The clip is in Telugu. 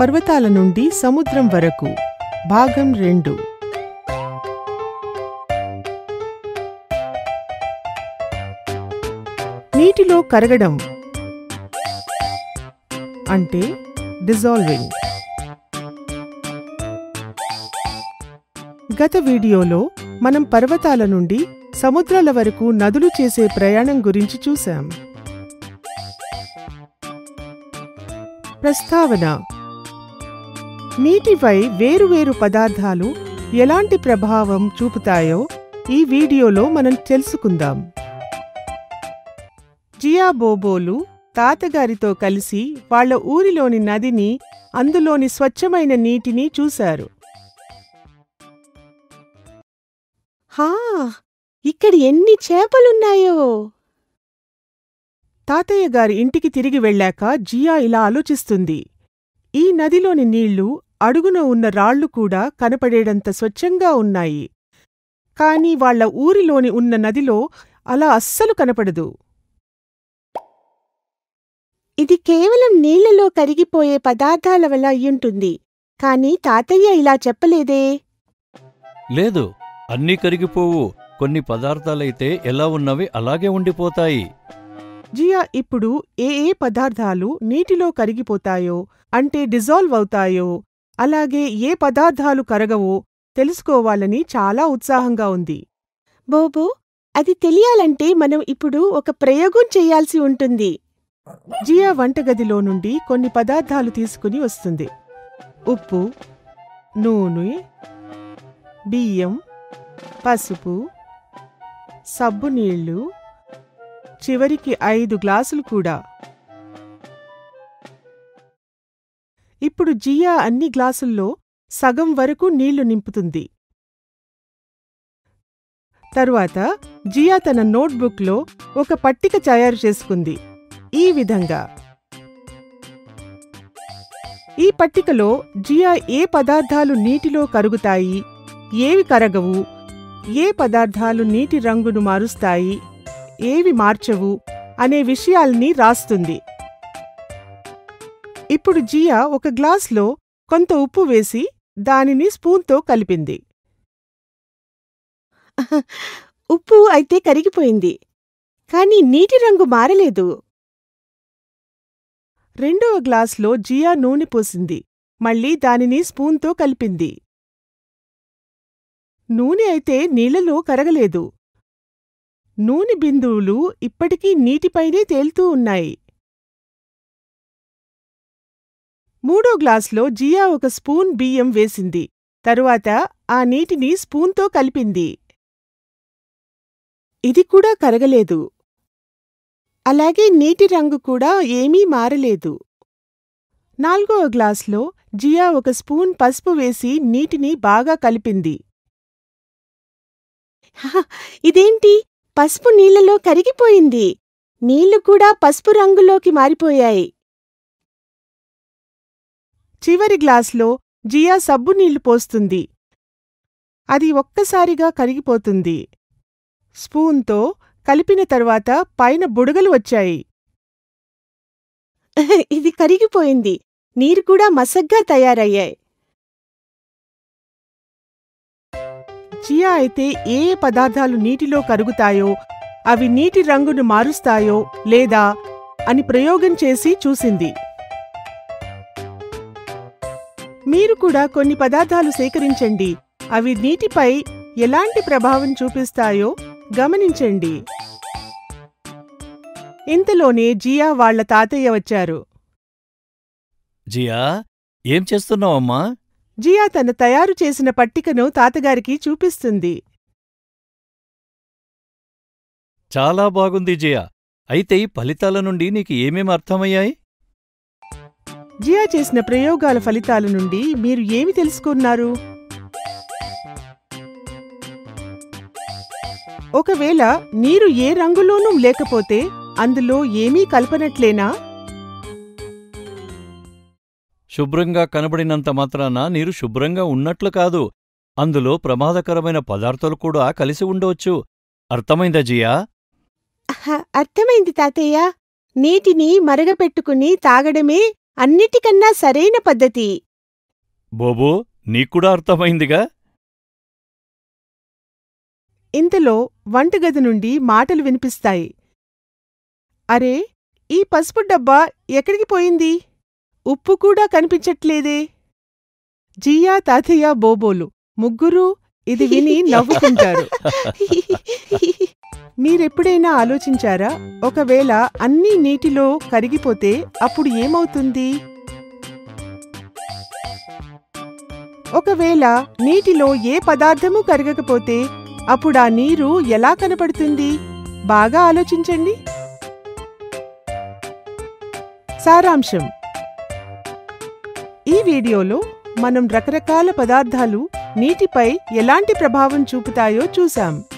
పర్వతాల నుండి సముద్రం వరకు భాగం రెండు నీటిలో కరగడం అంటే డిజాల్వింగ్ గత వీడియోలో మనం పర్వతాల నుండి సముద్రాల వరకు నదులు చేసే ప్రయాణం గురించి చూశాం ప్రస్తావన నీటిపై వేరువేరు పదార్థాలు ఎలాంటి ప్రభావం చూపుతాయో ఈ వీడియోలో మనం తెలుసుకుందాం జియా బోబోలు తాతగారితో కలిసి వాళ్ళ ఊరిలోని నదిని అందులోని స్వచ్ఛమైన నీటిని చూశారు హా ఇక్కడ ఎన్ని చేపలున్నాయో తాతయ్య గారి ఇంటికి తిరిగి వెళ్ళాక జియా ఇలా ఆలోచిస్తుంది ఈ నదిలోని నీళ్లు అడుగున ఉన్న రాళ్ళు కూడా కనపడేడంత స్వచ్ఛంగా ఉన్నాయి కాని వాళ్ళ ఊరిలోని ఉన్న నదిలో అలా అస్సలు కనపడదు ఇది కేవలం నీళ్లలో కరిగిపోయే పదార్థాల వల్ల అయ్యుంటుంది కాని తాతయ్య ఇలా చెప్పలేదే లేదు అన్నీ కరిగిపోవు కొన్ని పదార్థాలైతే ఎలా ఉన్నవి అలాగే ఉండిపోతాయి జియా ఇప్పుడు ఏ ఏ పదార్థాలు నీటిలో కరిగిపోతాయో అంటే డిజాల్వ్ అవుతాయో అలాగే ఏ పదార్థాలు కరగవో తెలుసుకోవాలని చాలా ఉత్సాహంగా ఉంది బోబో అది తెలియాలంటే మనం ఇప్పుడు ఒక ప్రయోగం చేయాల్సి ఉంటుంది జియా వంటగదిలో నుండి కొన్ని పదార్థాలు తీసుకుని వస్తుంది ఉప్పు నూనె బియ్యం పసుపు సబ్బు నీళ్లు చివరికి ఐదు గ్లాసులు కూడా ఇప్పుడు జియా అన్ని గ్లాసుల్లో సగం వరకు నీళ్లు నింపుతుంది తరువాత జియా తన నోట్బుక్లో ఒక పట్టిక తయారు చేసుకుంది ఈ విధంగా ఈ పట్టికలో జియా ఏ పదార్థాలు నీటిలో కరుగుతాయి ఏవి కరగవు ఏ పదార్థాలు నీటి రంగును మారుస్తాయి ఏవి మార్చవు అనే విషయాల్ని రాస్తుంది ఇప్పుడు జియా ఒక గ్లాస్లో కొంత ఉప్పు వేసి దానిని స్పూన్తో కలిపింది ఉప్పు అయితే కరిగిపోయింది కాని నీటి రంగు మారలేదు రెండవ గ్లాస్లో జియా నూనె పోసింది మళ్ళీ దానిని స్పూన్తో కలిపింది నూనె అయితే నీళ్లలో కరగలేదు నూనె బిందువులు ఇప్పటికీ నీటిపైనే తేలుతూ ఉన్నాయి మూడో గ్లాస్లో జియా ఒక స్పూన్ బియ్యం వేసింది తరువాత ఆ నీటిని స్పూన్తో కలిపింది ఇది కూడా కరగలేదు అలాగే నీటి రంగు కూడా ఏమీ మారలేదు నాల్గవ గ్లాస్లో జియా ఒక స్పూన్ పసుపు వేసి నీటిని బాగా కలిపింది హ, ఇదేంటి పసుపు నీళ్లలో కరిగిపోయింది నీళ్లు కూడా పసుపు రంగులోకి మారిపోయాయి చివరి గ్లాస్లో జియా సబ్బు నీళ్లు పోస్తుంది అది ఒక్కసారిగా కరిగిపోతుంది స్పూన్తో కలిపిన తర్వాత పైన బుడగలు వచ్చాయి ఇది కరిగిపోయింది నీరు కూడా మసగ్గా తయారయ్యాయి జియా అయితే ఏ ఏ పదార్థాలు నీటిలో కరుగుతాయో అవి నీటి రంగును మారుస్తాయో లేదా అని ప్రయోగం చేసి చూసింది మీరు కూడా కొన్ని పదార్థాలు సేకరించండి అవి నీటిపై ఎలాంటి ప్రభావం చూపిస్తాయో గమనించండి ఇంతలోనే జియా వాళ్ళ తాతయ్య వచ్చారు జియా ఏం చేస్తున్నావమ్మా జియా తన తయారు చేసిన పట్టికను తాతగారికి చూపిస్తుంది చాలా బాగుంది జియా అయితే ఈ ఫలితాల నుండి నీకు ఏమేం అర్థమయ్యాయి జియా చేసిన ప్రయోగాల ఫలితాల నుండి మీరు ఏమి తెలుసుకున్నారు ఒకవేళ నీరు ఏ రంగులోనూ లేకపోతే అందులో ఏమీ కలపనట్లేనా శుభ్రంగా కనబడినంత మాత్రాన నీరు శుభ్రంగా ఉన్నట్లు కాదు అందులో ప్రమాదకరమైన పదార్థాలు కూడా కలిసి ఉండవచ్చు అర్థమైందా జియా హ, అర్థమైంది తాతయ్య నీటిని మరగపెట్టుకుని తాగడమే అన్నిటికన్నా సరైన పద్ధతి బోబో నీక్కూడా అర్థమైందిగా ఇంతలో వంటగది నుండి మాటలు వినిపిస్తాయి అరే ఈ పసుపు డబ్బా ఎక్కడికి పోయింది ఉప్పు కూడా కనిపించట్లేదే జియా తాతయ్య బోబోలు ముగ్గురూ ఇది విని నవ్వుకుంటారు మీరెప్పుడైనా ఆలోచించారా ఒకవేళ అన్నీ నీటిలో కరిగిపోతే అప్పుడు ఏమవుతుంది ఒకవేళ నీటిలో ఏ పదార్థము కరగకపోతే అప్పుడా నీరు ఎలా కనపడుతుంది బాగా ఆలోచించండి సారాంశం ఈ వీడియోలో మనం రకరకాల పదార్థాలు నీటిపై ఎలాంటి ప్రభావం చూపుతాయో చూశాం